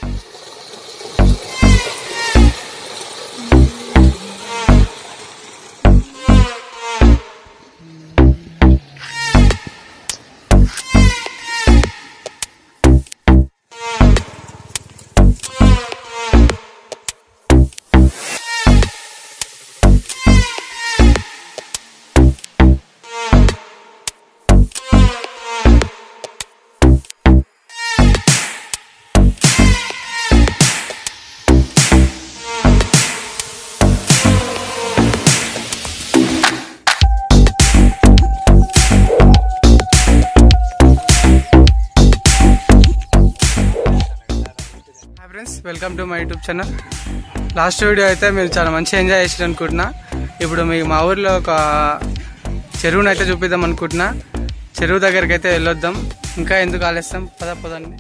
Hi friends welcome to my YouTube channel last video అయితే మీరు చాలా మంచిగా ఎంజాయ్ చేసారు అనుకుంటున్నా ఇప్పుడు మీకు మా ఊర్లో ఒక చెరువుని అయితే చూపిద్దాం అనుకుంటున్నా చెరువు దగ్గరికి అయితే వెళ్ళొద్దాం ఇంకా ఎందుకు ఆలస్యం పద పదండి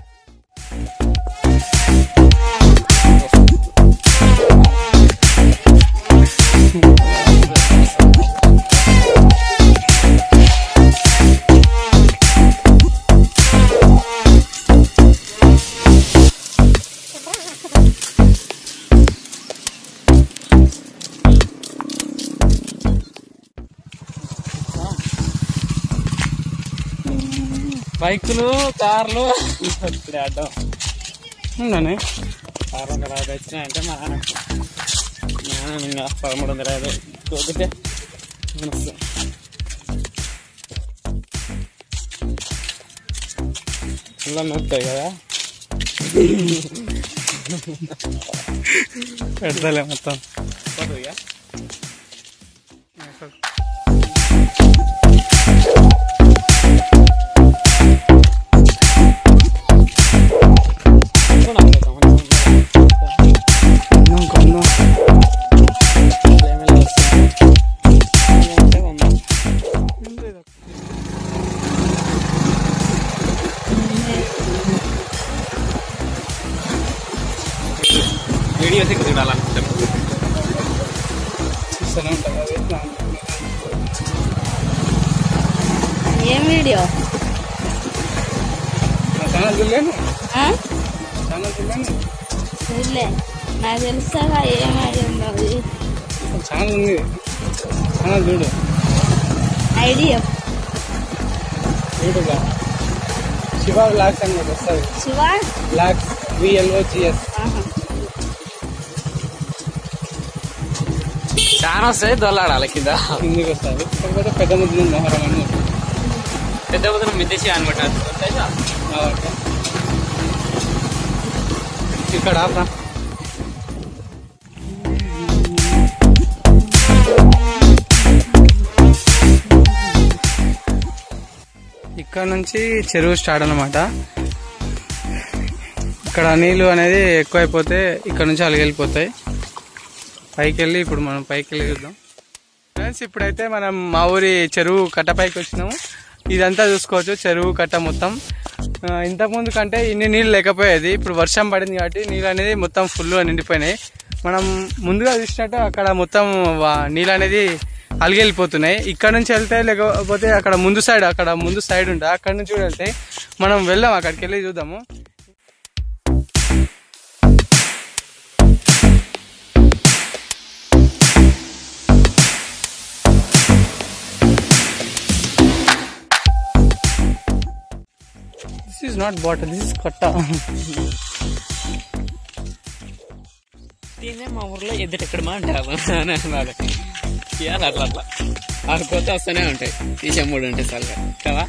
బైకులు కార్లు ఇప్పుడు అడ్డం ఉందని కారు ఒక రాదు వచ్చినాయంటే మా నాన్న మా నాన్న ఇంకా పదమూడు వందల యాభై దొరికితే మనసు ఇలా నొప్పుతాయి కదా పెడతలే మొత్తం పోతుందిగా కొందాం, కొందాం. వీడియో ఇక్కడ చూడాలనుకుంటాను చూస్తూనే ఉంటాం అదే ప్లాన్. ఏం వీడియో నా ఛానల్ చూడలేను ఆ? ఛానల్ చూడలేను చూడలే నాకు తెలుసాగా ఏమై ఉన్నది ఛానల్ ఉంది ఛానల్ చూడు ఐడియా యూట్యూబ్లో శివ బ్లాగ్స్ అని ఒకటి వస్తుంది శివ బ్లాగ్స్ విఎల్ఓజిఎస్ ఆహా. చాలా వస్తాయి దొల్లాడాలి కింద కిందికి వస్తుంది కాకపోతే పెద్ద ముద్దు మొహరం అని ఉంటుంది. పెద్ద పొద్దున మిద్దేసి అనమాట కాబట్టి ఇక్కడ ఆపరా. ఇక్కడ నుంచి చెరువు స్టార్ట్ అన్నమాట ఇక్కడ నీళ్ళు అనేది ఎక్కువైపోతే ఇక్కడ నుంచి అలిగి వెళ్ళిపోతాయి పైకి వెళ్ళి ఇప్పుడు మనం పైకి వెళ్ళి చూద్దాం ఫ్రెండ్స్ ఇప్పుడైతే మనం మా ఊరి చెరువు కట్ట పైకి వచ్చినాము ఇదంతా చూసుకోవచ్చు చెరువు కట్ట మొత్తం ఆ, ఇంతకుముందు కంటే ఇన్ని నీళ్ళు లేకపోయేది ఇప్పుడు వర్షం పడింది కాబట్టి నీళ్ళు అనేది మొత్తం ఫుల్ నిండిపోయినాయి మనం ముందుగా చూసినట్టు అక్కడ మొత్తం వా- నీళ్ళు అనేది అలిగి వెళ్ళిపోతున్నాయి ఇక్కడ నుంచి వెళ్తే లేకపోతే అక్కడ ముందు సైడ్ అక్కడ ముందు సైడ్ ఉంటుంది అక్కడ నుంచి కూడా వెళ్తే మనం వెళ్దాం అక్కడికి వెళ్ళి చూద్దాము this is not batter this is కట్ట దీన్నే మా ఊర్లో ఎదురు ఎక్కడ అంటారు అని అన్నారు ఇవాళ అట్లా అట్లా ఆడుకోతే వస్తూనే ఉంటాయి తీసే మూడు ఉంటాయి సరిగా కదా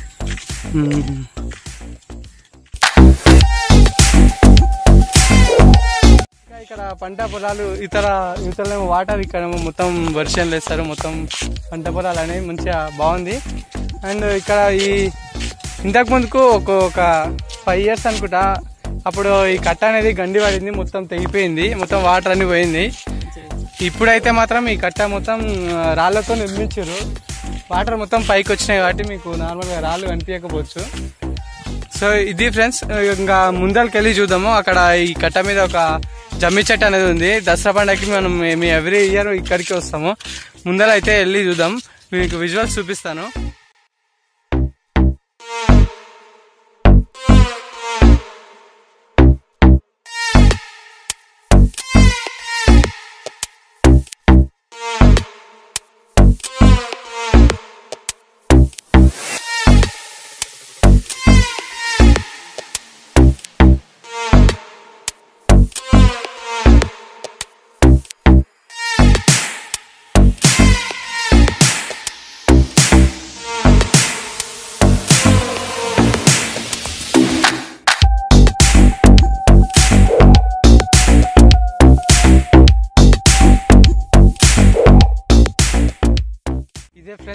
ఇంకా ఇక్కడ పంట పొలాలు ఇతర ఇతరులేమో వాటర్ ఇక్కడేమో మొత్తం వర్షం వేస్తారు మొత్తం పంట పొలాలు అనేవి మంచిగా బాగుంది అండ్ ఇక్కడ ఈ ఇంతకు ముందుకు ఒక ఒక ఫైవ్ ఇయర్స్ అనుకుంటా అప్పుడు ఈ కట్ట అనేది గండి పడింది మొత్తం తెగిపోయింది మొత్తం వాటర్ అన్ని పోయింది ఇప్పుడైతే మాత్రం ఈ కట్ట మొత్తం ఆ, రాళ్ళతో నిర్మించారు వాటర్ మొత్తం పైకి వచ్చినాయి కాబట్టి మీకు నార్మల్గా రాళ్ళు కనిపించకపోవచ్చు సో ఇది ఫ్రెండ్స్ ఇంకా ముందరికి వెళ్ళి చూద్దాము అక్కడ ఈ కట్ట మీద ఒక జమ్మి చెట్టు అనేది ఉంది దసరా పండగకి మనం మేము ఎవ్రీ ఇయర్ ఇక్కడికి వస్తాము ముందర అయితే వెళ్ళి చూద్దాం మీకు విజువల్స్ చూపిస్తాను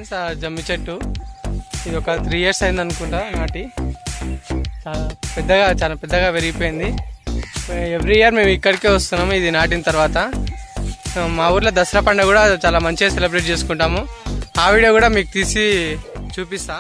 ఫ్రెండ్స్ ఆ జమ్మి చెట్టు ఇది ఒక త్రీ ఇయర్స్ అయింది అనుకుంటా నాటి చాలా పెద్దగా చాలా పెద్దగా పెరిగిపోయింది ఎవ్రీ ఇయర్ మేము ఇక్కడికే వస్తున్నాము ఇది నాటిన తర్వాత మా ఊర్లో దసరా పండుగ కూడా చాలా మంచిగా సెలబ్రేట్ చేసుకుంటాము ఆ వీడియో కూడా మీకు తీసి చూపిస్తా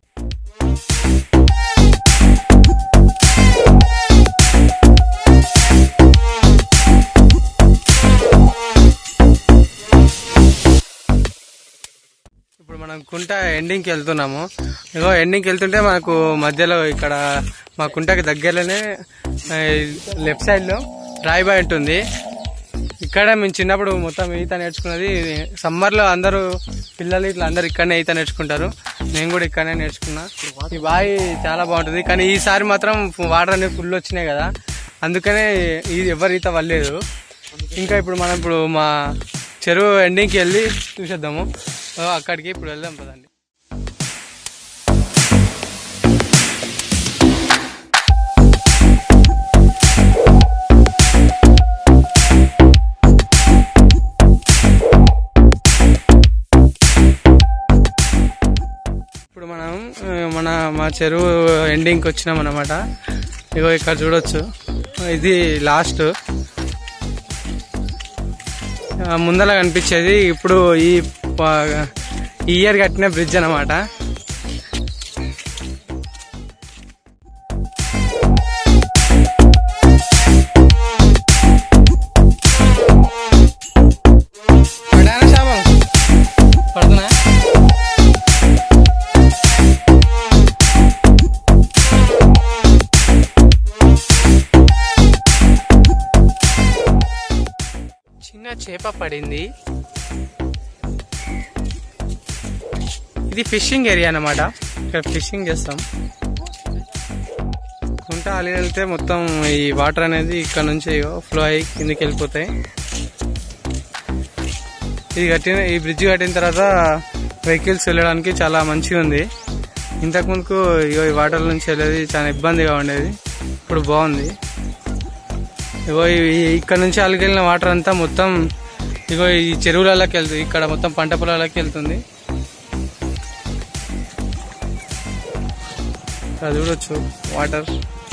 ఇప్పుడు మనం కుంట ఎండింగ్కి వెళ్తున్నాము ఇగో ఎండింగ్కి వెళ్తుంటే మనకు మధ్యలో ఇక్కడ మా కుంటకి దగ్గరలోనే లెఫ్ట్ సైడ్లో రాయిబాయి ఉంటుంది ఇక్కడ మేము చిన్నప్పుడు మొత్తం ఈత నేర్చుకున్నది సమ్మర్లో అందరూ పిల్లలు ఇట్లా అందరు ఇక్కడనే ఈత నేర్చుకుంటారు నేను కూడా ఇక్కడనే నేర్చుకున్నా ఈ బావి చాలా బాగుంటుంది కానీ ఈసారి మాత్రం వాటర్ అనేది ఫుల్ వచ్చినాయి కదా అందుకనే ఇది ఎవరు ఈత వల్లేదు ఇంకా ఇప్పుడు మనం ఇప్పుడు మా చెరువు ఎండింగ్కి వెళ్ళి చూసేద్దాము ఓ, అక్కడికి ఇప్పుడు వెళ్దాం పదండి ఇప్పుడు మనం ఆ, మన మా చెరువు ఎండింగ్కి వచ్చినాం అనమాట ఇగో ఇక్కడ చూడొచ్చు ఇది లాస్ట్ ఆ, ముందర కనిపించేది ఇప్పుడు ఈ ప- ఈ ఇయర్ కట్టిన బ్రిడ్జ్ అనమాట పడానా శాపం? పడుతున్నా చిన్న చేప పడింది ఇది ఫిషింగ్ ఏరియా అన్నమాట ఇక్కడ ఫిషింగ్ చేస్తాం కుంట అలి వెళ్తే మొత్తం ఈ వాటర్ అనేది ఇక్కడ నుంచి ఫ్లో అయ్యి కిందికి వెళ్ళిపోతాయి ఇది కట్టిన ఈ బ్రిడ్జ్ కట్టిన తర్వాత వెహికల్స్ వెళ్ళడానికి చాలా మంచిగా ఉంది ఇంతకు ముందుకు ఇగో ఈ వాటర్ నుంచి వెళ్ళేది చాలా ఇబ్బందిగా ఉండేది ఇప్పుడు బాగుంది ఇగో ఈ- ఇక్కడ నుంచి అలికెళ్ళిన వాటర్ అంతా మొత్తం ఇగో ఈ చెరువులలోకి వెళ్తుంది ఇక్కడ మొత్తం పంట పొలాలకి వెళ్తుంది ఇక్కడ చూడొచ్చు వాటర్